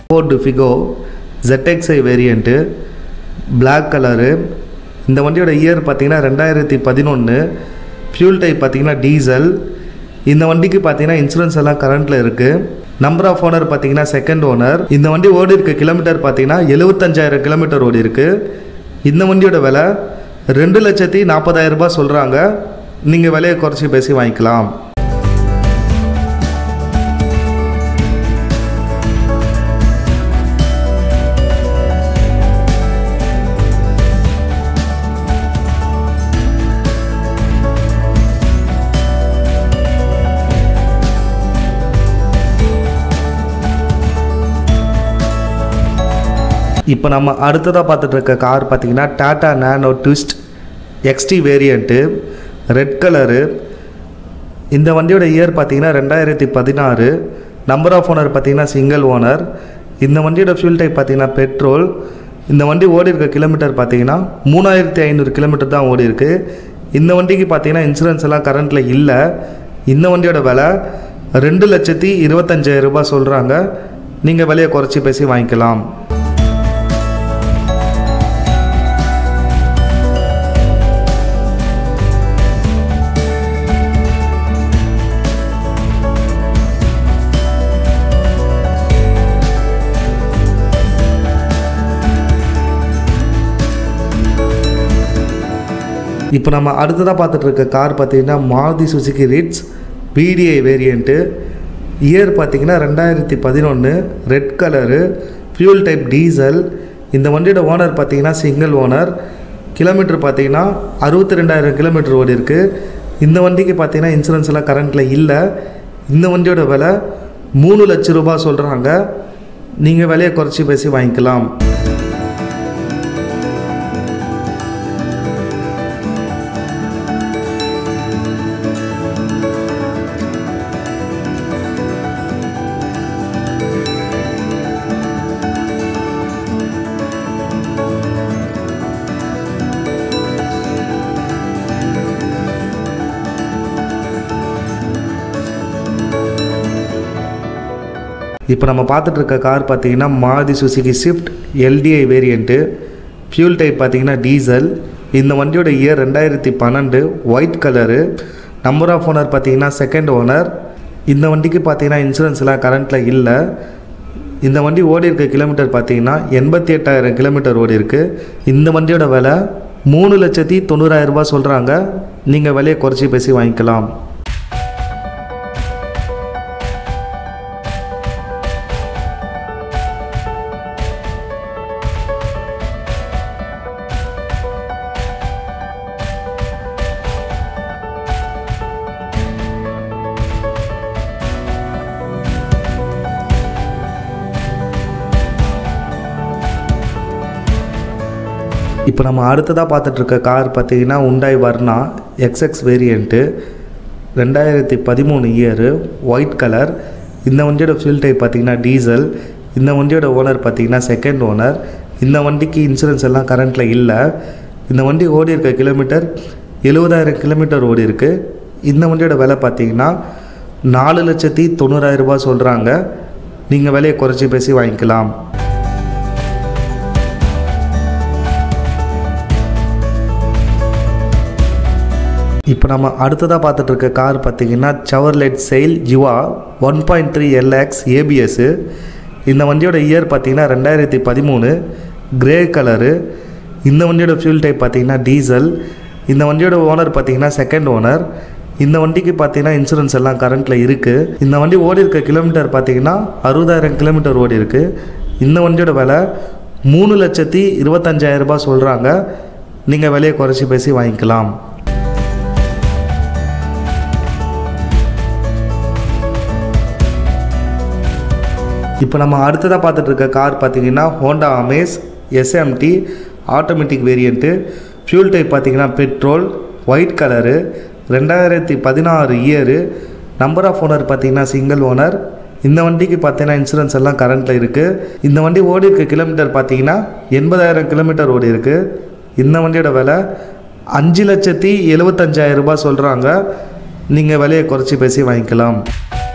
Ford Figo ZXi variant Black colour இந்த வண்டியோட year பார்த்தீங்கன்னா ரெண்டாயிரத்தி பதினொன்று ஃபியூல் டைப் பார்த்தீங்கன்னா டீசல் இந்த வண்டிக்கு பார்த்தீங்கன்னா இன்சூரன்ஸ் எல்லாம் கரண்ட்டில் இருக்குது நம்பர் ஆஃப் ஓனர் பார்த்தீங்கன்னா செகண்ட் ஓனர் இந்த வண்டி ஓடி இருக்க கிலோமீட்டர் பார்த்தீங்கன்னா எழுபத்தஞ்சாயிரம் கிலோமீட்டர் ஓடி இருக்கு இந்த வண்டியோட விலை ரெண்டு லட்சத்தி நாற்பதாயிரம் ரூபாய் சொல்கிறாங்க நீங்கள் விலையை குறைச்சி பேசி வாங்கிக்கலாம் இப்போ நம்ம அடுத்ததாக பார்த்துட்டு இருக்க கார் பார்த்தீங்கன்னா Tata Nano twist XT variant red colour இந்த வண்டியோட இயர் பார்த்தீங்கன்னா ரெண்டாயிரத்தி பதினாறு நம்பர் ஆஃப் ஓனர் பார்த்தீங்கன்னா சிங்கிள் ஓனர் இந்த வண்டியோட ஃபியூல் டைப் பார்த்தீங்கன்னா பெட்ரோல் இந்த வண்டி ஓடி இருக்க கிலோமீட்டர் பார்த்தீங்கன்னா மூணாயிரத்தி ஐநூறு கிலோமீட்டர் தான் ஓடி இருக்கு இந்த வண்டிக்கு பார்த்தீங்கன்னா இன்சூரன்ஸ் எல்லாம் கரண்ட்டில் இல்லை இந்த வண்டியோட விலை ரெண்டு லட்சத்தி இருபத்தஞ்சாயிரம் ரூபாய் சொல்கிறாங்க நீங்கள் விலையை குறைச்சி பேசி வாங்கிக்கலாம் இப்போ நம்ம அடுத்ததாக பார்த்துட்டு இருக்க கார் பார்த்தீங்கன்னா Maruti Suzuki Ritz VDI variant year பார்த்தீங்கன்னா ரெண்டாயிரத்தி பதினொன்று red colour fuel type diesel இந்த வண்டியோட ஓனர் பார்த்தீங்கன்னா சிங்கிள் ஓனர் கிலோமீட்டர் பார்த்தீங்கன்னா அறுபத்தி ரெண்டாயிரம் கிலோமீட்டர் ஓடி இருக்கு இந்த வண்டிக்கு பார்த்தீங்கன்னா இன்சூரன்ஸ் எல்லாம் கரண்ட்டில் இல்லை இந்த வண்டியோட விலை மூணு லட்சம் ரூபாய் சொல்கிறாங்க நீங்கள் விலையை குறைச்சி பேசி வாங்கிக்கலாம் இப்போ நம்ம பார்த்துட்டு இருக்க கார் பார்த்தீங்கன்னா Maruti Suzuki Swift LDI variant fuel type பார்த்தீங்கன்னா டீசல் இந்த வண்டியோட இயர் ரெண்டாயிரத்தி பன்னெண்டு white colour number of owner பார்த்தீங்கன்னா செகண்ட் ஓனர் இந்த வண்டிக்கு பார்த்தீங்கன்னா இன்சூரன்ஸ் எல்லாம் கரண்ட்டில் இல்லை இந்த வண்டி ஓடி இருக்க கிலோமீட்டர் பார்த்தீங்கன்னா எண்பத்தி எட்டாயிரம் கிலோமீட்டர் ஓடி இருக்கு இந்த வண்டியோட விலை மூணு லட்சத்தி தொண்ணூறாயிரம் ரூபாய் சொல்கிறாங்க நீங்கள் விலையை குறைச்சி பேசி வாங்கிக்கலாம் இப்போ நம்ம அடுத்ததாக பார்த்துட்டு இருக்க கார் பார்த்தீங்கன்னா உண்டாய் வர்ணா எக்ஸ்எக்ஸ் வேரியண்ட்டு ரெண்டாயிரத்தி பதிமூணு இயரு ஒயிட் கலர் இந்த வண்டியோட ஃபியூல் டைப் பார்த்தீங்கன்னா டீசல் இந்த வண்டியோட ஓனர் பார்த்தீங்கன்னா செகண்ட் ஓனர் இந்த வண்டிக்கு இன்சூரன்ஸ் எல்லாம் கரண்ட்டில் இல்லை இந்த வண்டி ஓடி இருக்க கிலோமீட்டர் எழுபதாயிரம் கிலோமீட்டர் ஓடி இருக்கு இந்த வண்டியோட விலை பார்த்தீங்கன்னா நாலு லட்சத்தி தொண்ணூறாயிரம் ரூபாய் சொல்கிறாங்க நீங்கள் விலையை குறைச்சி பேசி வாங்கிக்கலாம் இப்போ நம்ம அடுத்ததாக பார்த்துட்டு இருக்க கார் பார்த்தீங்கன்னா சவர்லெட் செயில் ஜிவா one point three LX ABS இந்த வண்டியோட இயர் பார்த்தீங்கன்னா ரெண்டாயிரத்தி பதிமூணு கிரே கலரு இந்த வண்டியோட ஃபியூல் டைப் பார்த்தீங்கன்னா டீசல் இந்த வண்டியோட ஓனர் பார்த்தீங்கன்னா செகண்ட் ஓனர் இந்த வண்டிக்கு பார்த்தீங்கன்னா இன்சூரன்ஸ் எல்லாம் கரண்ட்டில் இருக்குது இந்த வண்டி ஓடி இருக்க கிலோமீட்டர் பார்த்தீங்கன்னா அறுபதாயிரம் கிலோமீட்டர் ஓடி இருக்கு இந்த வண்டியோட விலை மூணு லட்சத்தி இருபத்தஞ்சாயிரம் ரூபாய் சொல்கிறாங்க நீங்கள் விலையை குறைச்சி பேசி வாங்கிக்கலாம் இப்போ நம்ம அடுத்ததாக பார்த்துட்டு இருக்க கார் பார்த்தீங்கன்னா Honda Amaze SMT automatic variant fuel type பார்த்தீங்கன்னா பெட்ரோல் ஒயிட் கலரு ரெண்டாயிரத்தி பதினாறு இயரு நம்பர் ஆஃப் ஓனர் பார்த்தீங்கன்னா சிங்கிள் ஓனர் இந்த வண்டிக்கு பார்த்தீங்கன்னா இன்சூரன்ஸ் எல்லாம் கரண்ட்டில் இருக்குது இந்த வண்டி ஓடி இருக்க கிலோமீட்டர் பார்த்தீங்கன்னா எண்பதாயிரம் கிலோமீட்டர் ஓடி இருக்கு இந்த வண்டியோட விலை அஞ்சு லட்சத்தி எழுபத்தஞ்சாயிரம் ரூபாய் சொல்கிறாங்க நீங்கள் விலையை குறைச்சி பேசி வாங்கிக்கலாம்